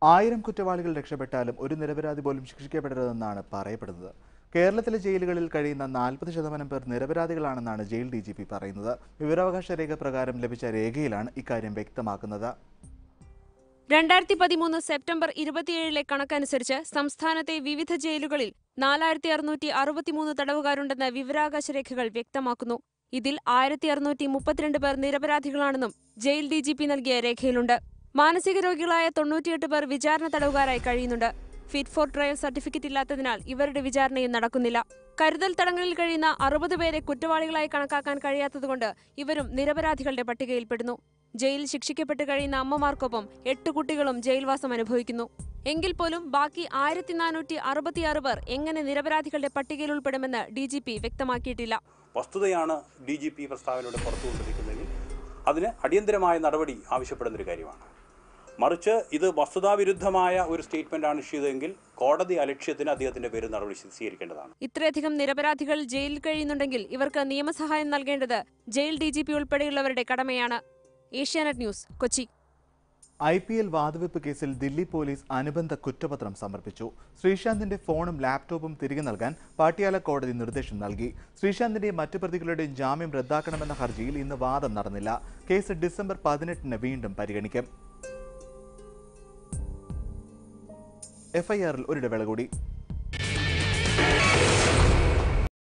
ആയിരം കുറ്റവാളികൾ രക്ഷപ്പെട്ടാലും ഒരു നിരപരാധി പോലും ശിക്ഷിക്കപ്പെടരുതെന്നാണ് പറയപ്പെടുന്നത് കേരളത്തിലെ ജയിലുകളിൽ കഴിയുന്ന നാൽപ്പത് ശതമാനം പേർ നിരപരാധികളാണെന്നാണ് ജയിൽ ഡി ജി പി പറയുന്നത് വിവരാവകാശ രേഖ പ്രകാരം ലഭിച്ച രേഖയിലാണ് ഇക്കാര്യം വ്യക്തമാക്കുന്നത് രണ്ടായിരത്തി പതിമൂന്ന് സെപ്റ്റംബർ ഇരുപത്തിയേഴിലെ കണക്കനുസരിച്ച് സംസ്ഥാനത്തെ വിവിധ ജയിലുകളിൽ നാലായിരത്തി അറുന്നൂറ്റി അറുപത്തിമൂന്ന് തടവുകാരുണ്ടെന്ന് വിവരാവകാശ രേഖകൾ വ്യക്തമാക്കുന്നു ഇതിൽ ആയിരത്തി അറുന്നൂറ്റി മുപ്പത്തിരണ്ട് പേർ നിരപരാധികളാണെന്നും ജയിൽ ഡി ജി പി നൽകിയ രേഖയിലുണ്ട് മാനസിക രോഗികളായ തൊണ്ണൂറ്റിയെട്ട് പേർ വിചാരണ തടവുകാരായി കഴിയുന്നുണ്ട് ഫിറ്റ് ഫോർ ട്രയൽ സർട്ടിഫിക്കറ്റ് ഇല്ലാത്തതിനാൽ ഇവരുടെ വിചാരണയും നടക്കുന്നില്ല കരുതൽ തടങ്കലിൽ കഴിയുന്ന അറുപത് പേരെ കുറ്റവാളികളായി കണക്കാക്കാൻ കഴിയാത്തതുകൊണ്ട് ഇവരും നിരപരാധികളുടെ പട്ടികയിൽപ്പെടുന്നു ജയിലിൽ ശിക്ഷിക്കപ്പെട്ട് കഴിയുന്ന അമ്മമാർക്കൊപ്പം എട്ട് കുട്ടികളും ജയിൽവാസം അനുഭവിക്കുന്നു എങ്കിൽ പോലും ബാക്കി ആയിരത്തി നാനൂറ്റി അറുപത്തിയാറ് പേർ എങ്ങനെ നിരപരാധികളുടെ പട്ടികയിൽ ഉൾപ്പെടുമെന്ന് ഡി ജി പി വ്യക്തമാക്കിയിട്ടില്ല വസ്തുതയാണ് ഡി ജി പി പ്രസ്താവനയുടെ പുറത്തു കൊണ്ടിരിക്കുന്നതെങ്കിൽ അതിന് അടിയന്തരമായ നടപടി ആവശ്യപ്പെടുന്ന ഒരു കാര്യമാണ് മറിച്ച് ഇത് വസ്തുതാവിരുദ്ധമായ ഒരു സ്റ്റേറ്റ്മെൻ്റാണ് ഇഷ്യൂ ചെയ്തതെങ്കിൽ കോടതി അലക്ഷ്യത്തിന് അദ്ദേഹത്തിൻ്റെ പേര് നടപടി സ്വീകരിക്കേണ്ടതാണ് ഇത്രയധികം നിരപരാധികൾ ജയിലിൽ കഴിയുന്നുണ്ടെങ്കിൽ ഇവർക്ക് നിയമസഹായം നൽകേണ്ടത് ജയിൽ ഡി ജി പി ഉൾപ്പെടെയുള്ളവരുടെ കടമയാണ് Asianet news Kochi I P L വാതുവെപ്പ് കേസിൽ ദില്ലി പോലീസ് അനുബന്ധ കുറ്റപത്രം സമർപ്പിച്ചു ശ്രീശാന്തിന്റെ ഫോണും ലാപ്ടോപ്പും തിരികെ നൽകാൻ പാട്ടിയാല കോടതി നിർദ്ദേശം നൽകി ശ്രീശാന്തിന്റെയും മറ്റു പ്രതികളുടെയും ജാമ്യം റദ്ദാക്കണമെന്ന ഹർജിയിൽ ഇന്ന് വാദം നടന്നില്ല കേസ് ഡിസംബർ പതിനെട്ടിന് വീണ്ടും പരിഗണിക്കും എഫ്ഐആറിൽ ഒരിടവേള കൂടി